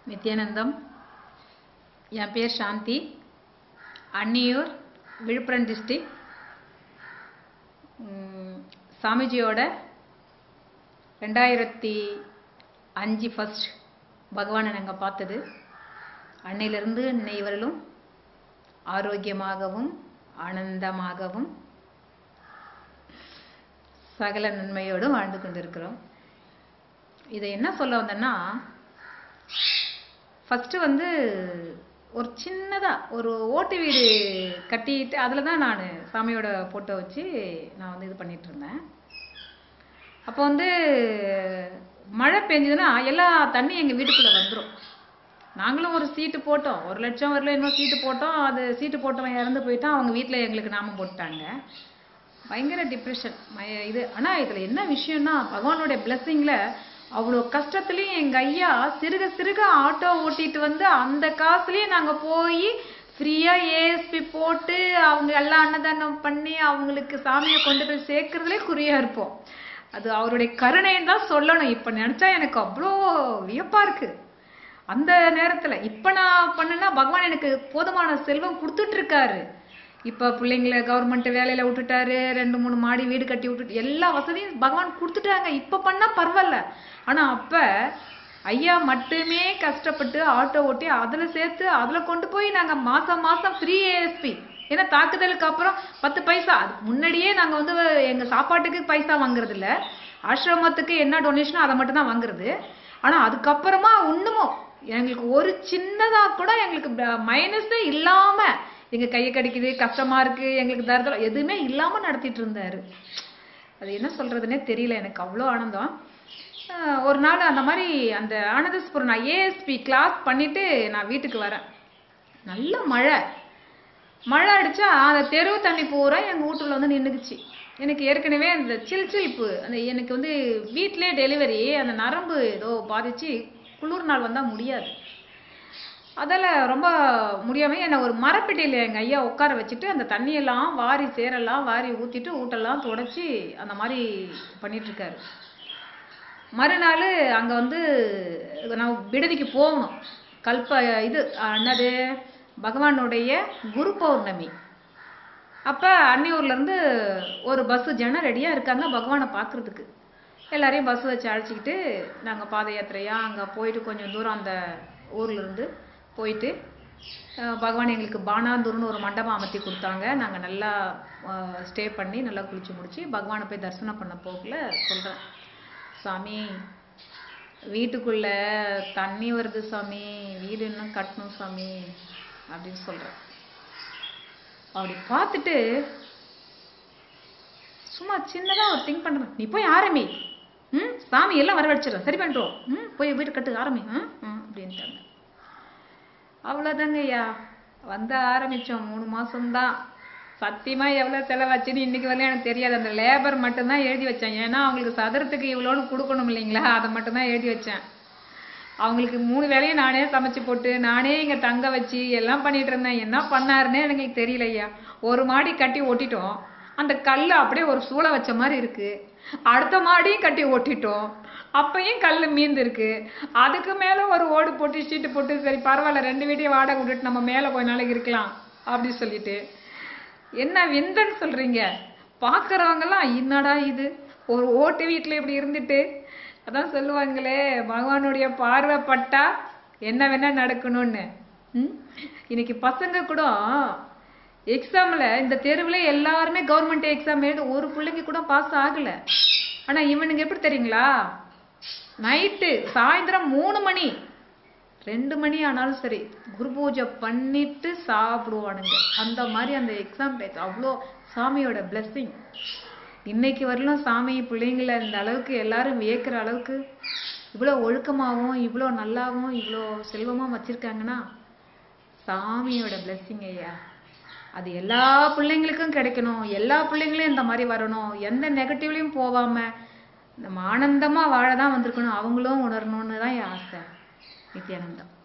நித்யானந்தம் என் பேர் சாந்தி அன்னியூர் விழுப்புரம் டிஸ்ட்ரிக் சாமிஜியோட ரெண்டாயிரத்தி அஞ்சு ஃபஸ்ட் பகவானை நாங்கள் பார்த்தது அன்னையிலிருந்து இன்னை வரலும் ஆரோக்கியமாகவும் ஆனந்தமாகவும் சகல நன்மையோடும் வாழ்ந்து கொண்டிருக்கிறோம் இதை என்ன சொல்ல வந்தேன்னா ஃபஸ்ட்டு வந்து ஒரு சின்னதாக ஒரு ஓட்டு வீடு கட்டிட்டு அதில் தான் நான் சாமியோட ஃபோட்டோ வச்சு நான் வந்து இது பண்ணிட்டு இருந்தேன் அப்போ வந்து மழை பெஞ்சதுன்னா எல்லா தண்ணி எங்கள் வீட்டுக்குள்ளே வந்துடும் நாங்களும் ஒரு சீட்டு போட்டோம் ஒரு லட்சம் வரல இன்னும் சீட்டு போட்டோம் அது சீட்டு போட்டவன் இறந்து போயிட்டான் அவங்க வீட்டில் எங்களுக்கு நாமம் போட்டாங்க பயங்கர டிப்ரெஷன் இது ஆனால் இதில் என்ன விஷயம்னா பகவானுடைய பிளெஸ்ஸிங்கில் அவ்வளோ கஷ்டத்துலேயும் எங்கள் ஐயா சிறுக சிறுக ஆட்டோ ஓட்டிட்டு வந்து அந்த காசுலேயும் நாங்கள் போய் ஃப்ரீயாக ஏஎஸ்பி போட்டு அவங்க எல்லாம் அன்னதானம் பண்ணி அவங்களுக்கு சாமியை கொண்டு போய் சேர்க்கறதுலே குறியாக இருப்போம் அது அவருடைய கருணைன்னு தான் சொல்லணும் இப்போ நினச்சா எனக்கு அவ்வளோ வியப்பாக இருக்குது அந்த நேரத்தில் இப்போ நான் பண்ணேன்னா பகவான் எனக்கு போதுமான செல்வம் கொடுத்துட்ருக்காரு இப்போ பிள்ளைங்கள கவர்மெண்ட் வேலையில் விட்டுட்டாரு ரெண்டு மூணு மாடி வீடு கட்டி விட்டுட்டு எல்லா வசதியும் பகவான் கொடுத்துட்டாங்க இப்போ பண்ணால் பரவாயில்ல ஆனால் அப்போ ஐயா மட்டுமே கஷ்டப்பட்டு ஆட்டோ ஓட்டி அதில் சேர்த்து அதில் கொண்டு போய் நாங்கள் மாதம் மாதம் ஃப்ரீ ஏஎஸ்பி ஏன்னா தாக்குதலுக்கு அப்புறம் பத்து பைசா அதுக்கு முன்னாடியே நாங்கள் வந்து எங்கள் சாப்பாட்டுக்கு பைசா வாங்குறது இல்லை ஆசிரமத்துக்கு என்ன டொனேஷனோ அதை மட்டும் தான் வாங்குறது ஆனால் அதுக்கப்புறமா இன்னமும் எங்களுக்கு ஒரு சின்னதாக கூட எங்களுக்கு மைனஸே இல்லாமல் எங்கள் கையை கடிக்குது கஷ்டமாக இருக்குது எங்களுக்கு தரத்தில் எதுவுமே இல்லாமல் நடத்திட்டு இருந்தார் அது என்ன சொல்கிறதுனே தெரியல எனக்கு அவ்வளோ ஆனந்தம் ஒரு நாள் அந்த மாதிரி அந்த ஆனந்தஸ்புரம் நான் ஏஎஸ்பி கிளாஸ் பண்ணிவிட்டு நான் வீட்டுக்கு வரேன் நல்ல மழை மழை அடித்தா அந்த தெருவு தண்ணி பூரா எங்கள் வீட்டில் வந்து நின்றுக்குச்சு எனக்கு ஏற்கனவே அந்த சில் சில்ப்பு அந்த எனக்கு வந்து வீட்டிலே டெலிவரி அந்த நரம்பு ஏதோ பாதிச்சு குளிர் நாள் வந்தால் முடியாது அதில் ரொம்ப முடியாமல் என்னை ஒரு மரப்பெட்டியில் எங்கள் ஐயா உட்கார வச்சுட்டு அந்த தண்ணியெல்லாம் வாரி சேரெல்லாம் வாரி ஊற்றிட்டு ஊட்டெல்லாம் தொடச்சி அந்த மாதிரி பண்ணிகிட்ருக்காரு மறுநாள் அங்கே வந்து நான் விடுதிக்கு போகணும் கல்ப இது என்னது பகவானுடைய குரு பௌர்ணமி அப்போ அன்னியூர்லேருந்து ஒரு பஸ்ஸு ஜனம் ரெடியாக இருக்காங்க பகவானை பார்க்குறதுக்கு எல்லாரையும் பஸ் வச்சு அழைச்சிக்கிட்டு நாங்கள் பாத யாத்திரையாக அங்கே போயிட்டு கொஞ்சம் தூரம் அந்த ஊர்லேருந்து போயிட்டு பகவான் எங்களுக்கு பானாந்தூர்னு ஒரு மண்டபம் அமர்த்தி கொடுத்தாங்க நாங்கள் நல்லா ஸ்டே பண்ணி நல்லா குளிச்சு முடிச்சு பகவானை போய் தரிசனம் பண்ண போகல சொல்கிறேன் சாமி வீட்டுக்குள்ளே தண்ணி வருது சாமி வீடு இன்னும் கட்டணும் சாமி அப்படின்னு சொல்கிறேன் அப்படி பார்த்துட்டு சும்மா சின்னதாக ஒரு திங்க் பண்ணுறேன் நீ போய் ஆரம்பி ம் சாமி எல்லாம் வரவழைச்சிடும் சரி பண்ணுறோம் ம் போய் வீடு கட்டு ஆரம்பி ம் ம் அப்படின்ட்டாங்க அவ்வளோதாங்க ஐயா வந்து ஆரம்பித்தோம் மூணு மாதம்தான் சத்தியமாக எவ்வளோ செலவாச்சுன்னு இன்றைக்கி வரல எனக்கு தெரியாது அந்த லேபர் மட்டும்தான் எழுதி வச்சேன் ஏன்னா அவங்களுக்கு சதுரத்துக்கு இவ்வளோன்னு கொடுக்கணும் இல்லைங்களா அதை மட்டும்தான் எழுதி வச்சேன் அவங்களுக்கு மூணு வேலையும் நானே சமைச்சு போட்டு நானே இங்கே தங்க வச்சு எல்லாம் பண்ணிட்டு இருந்தேன் என்ன பண்ணாருன்னே எனக்கு தெரியல ஐயா ஒரு மாடி கட்டி ஒட்டிட்டோம் அந்த கல் அப்படியே ஒரு சூளை வச்ச மாதிரி இருக்கு அடுத்த மாடியும் கட்டி ஒட்டிட்டோம் அப்பையும் கல் மீந்து இருக்கு அதுக்கு மேலே ஒரு ஓடு போட்டு சீட்டு போட்டு சரி பரவாயில்ல ரெண்டு வீட்டையும் வாடகை விட்டுட்டு நம்ம மேலே கொஞ்ச நாளைக்கு இருக்கலாம் அப்படி சொல்லிட்டு என்ன விந்தன்னு சொல்றீங்க பார்க்குறவங்கலாம் என்னடா இது ஒரு ஓட்டு வீட்டில் இப்படி இருந்துட்டு அதான் சொல்லுவாங்களே பகவானுடைய பார்வை பட்டா என்ன வேணா நடக்கணும்னு ம் இன்னைக்கு பசங்க கூட எக்ஸாமில் இந்த தெருவில் எல்லாருமே கவர்மெண்ட் எக்ஸாம் எழுதி ஒரு பிள்ளைங்க கூட பாஸ் ஆகலை ஆனால் இவனுங்க எப்படி தெரியுங்களா நைட்டு சாயந்தரம் மூணு மணி ரெண்டு மணி ஆனாலும் சரி குரு பூஜை பண்ணிட்டு சாப்பிடுவானுங்க அந்த மாதிரி அந்த எக்ஸாம் பேச்சு அவ்வளோ சாமியோட பிளெஸ்ஸிங் இன்னைக்கு வரலும் சாமி பிள்ளைங்கள இந்த அளவுக்கு எல்லாரும் வியக்கிற அளவுக்கு இவ்வளோ ஒழுக்கமாகவும் இவ்வளோ நல்லாவும் இவ்வளோ செல்வமாக வச்சுருக்காங்கன்னா சாமியோட பிளெஸ்ஸிங் ஐயா அது எல்லா பிள்ளைங்களுக்கும் கிடைக்கணும் எல்லா பிள்ளைங்களும் இந்த மாதிரி வரணும் எந்த நெகட்டிவ்லையும் போகாமல் நம்ம ஆனந்தமாக வாழ தான் வந்திருக்கணும் அவங்களும் உணரணும்னு தான் என் ஆசை நித்யானந்தம்